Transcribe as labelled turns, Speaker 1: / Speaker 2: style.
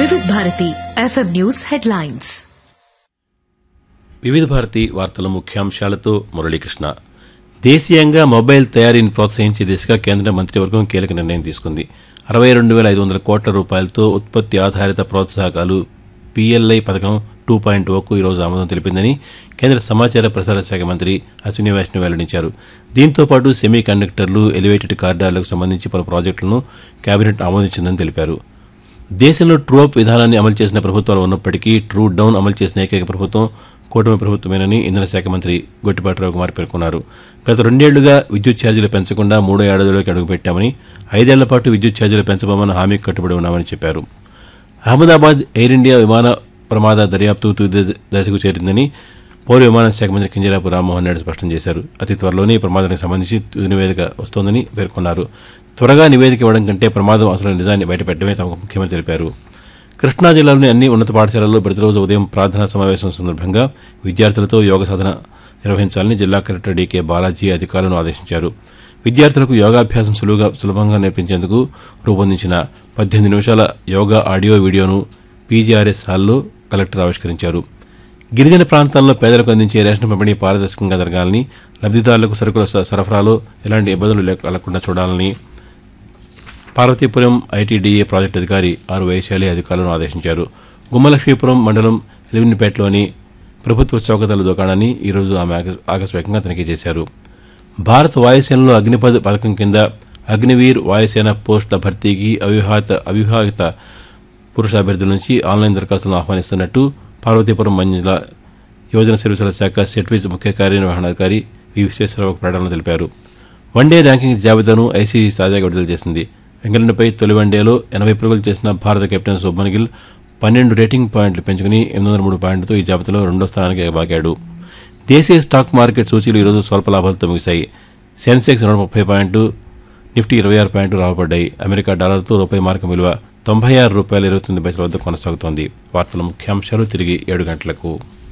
Speaker 1: వివిధ Bharati FM news headlines
Speaker 2: వివిధ భారతి వార్తల ముఖ్యాంశాలతో మురళీకృష్ణ దేశీయంగా మొబైల్ తయారీని ప్రోత్సహించే దిశగా కేంద్ర మంత్రివర్గం కీలక నిర్ణయం తీసుకుంది అరవై రెండు వేల ఐదు వందల కోట్ల రూపాయలతో ఉత్పత్తి ఆధారిత ప్రోత్సాహకాలు పీఎల్ఐ పథకం టూ పాయింట్ ఓకు ఈరోజు ఆమోదం తెలిపిందని కేంద్ర సమాచార ప్రసార శాఖ మంత్రి అశ్విని వైష్ణవ్ వెల్లడించారు దీంతో పాటు సెమీ కండక్టర్లు ఎలివేటెడ్ కార్డార్లకు సంబంధించి పలు ప్రాజెక్టులను కేబినెట్ ఆమోదించిందని తెలిపారు దేశంలో ట్రూ అప్ విధానాన్ని అమలు చేసిన ప్రభుత్వాలు ఉన్నప్పటికీ ట్రూ డౌన్ అమలు చేసిన ఏకైక ప్రభుత్వం కూటమి ప్రభుత్వమేనని ఇంధన శాఖ మంత్రి గొట్టిపాటి రవికుమార్ పేర్కొన్నారు గత రెండేళ్లుగా విద్యుత్ ఛార్జీలు పెంచకుండా మూడో ఏడాదిలోకి అడుగుపెట్టామని ఐదేళ్ల పాటు విద్యుత్ ఛార్జీలు పెంచబోమన్న హామీకి కట్టుబడి ఉన్నామని చెప్పారు అహ్మదాబాద్ ఎయిర్ ఇండియా విమాన ప్రమాద దర్యాప్తు తుది దశకు చేరిందని పౌర విమానయాన శాఖ మంత్రి కింజరాపు రామ్మోహన్ నాయుడు స్పష్టం చేశారు అతి త్వరలోనే ఈ ప్రమాదానికి సంబంధించి తుది నివేదిక వస్తోందని పేర్కొన్నారు త్వరగా నివేదిక ఇవ్వడం కంటే ప్రమాదం అసలు నిజాన్ని బయటపెట్టడమే తమకు ముఖ్యమంత్రి తెలిపారు కృష్ణా జిల్లాలోని అన్ని ఉన్నత పాఠశాలల్లో ప్రతిరోజు ఉదయం ప్రార్థనా సమావేశం సందర్భంగా విద్యార్థులతో యోగ సాధన నిర్వహించాలని జిల్లా కలెక్టర్ డీకే బాలాజీ అధికారులను ఆదేశించారు విద్యార్థులకు యోగాభ్యాసం సులువుగా సులభంగా నేర్పించేందుకు రూపొందించిన పద్దెనిమిది నిమిషాల యోగా ఆడియో వీడియోను పీజీఆర్ఎస్ హాల్లో కలెక్టర్ ఆవిష్కరించారు గిరిజన ప్రాంతాల్లో పేదలకు అందించే రేషన్ పంపిణీ పారదర్శకంగా జరగాలని లబ్దిదారులకు సరుకుల స- సరఫరాలో ఎలాంటి ఇబ్బందులు లేక- కలగకుండా చూడాలని పార్వతీపురం ఐటీడీఏ ప్రాజెక్టు అధికారి ఆరు వైశాలి అధికారులను ఆదేశించారు గుమ్మలక్ష్మీపురం మండలం ఎలివినిపేటలోని ప్రభుత్వ చౌకతల దుకాణాన్ని ఈరోజు ఆమె ఆకస్- ఆకస్మికంగా తనిఖీ చేశారు భారత వాయుసేనలో అగ్నిపథ్ పథకం కింద అగ్నివీర్ వాయుసేన పోస్టుల భర్తీకి అవివాహిత అవివాహిత పురుష అభ్యర్థుల నుంచి ఆన్లైన్ దరఖాస్తులను ఆహ్వానిస్తున్నట్టు పార్వతీపురం మండల యువజన సర్వీసుల శాఖ సెట్విజ్ ముఖ్య కార్యనిర్వహణాధికారి వి విశ్వేశ్వరరావు ప్రకటనలో తెలిపారు వన్డే ర్యాంకింగ్ జాబితాను ఐసీసీ తాజాగా విడుదల చేసింది ఇంగ్లాండ్పై తొలి వన్డేలో ఎనభై పరుగులు చేసిన భారత కెప్టెన్ శుభ్మన్ గిల్ పన్నెండు రేటింగ్ పాయింట్లు పెంచుకుని ఎనిమిది వందల మూడు పాయింట్లతో ఈ జాబితాలో రెండో స్థానానికి ఎగబాకాడు దేశీయ స్టాక్ మార్కెట్ సూచీలు ఈరోజు స్వల్ప లాభాలతో ముగిశాయి సెన్సెక్స్ నూట ముప్పై పాయింట్లు నిఫ్టీ ఇరవై ఆరు పాయింట్లు రాబడ్డాయి అమెరికా డాలర్తో రూపాయి మార్కం విలువ తొంభై ఆరు రూపాయల ఇరవై తొమ్మిది పైసల వద్ద కొనసాగుతోంది వార్తల ముఖ్యాంశాలు తిరిగి ఏడు గంటలకు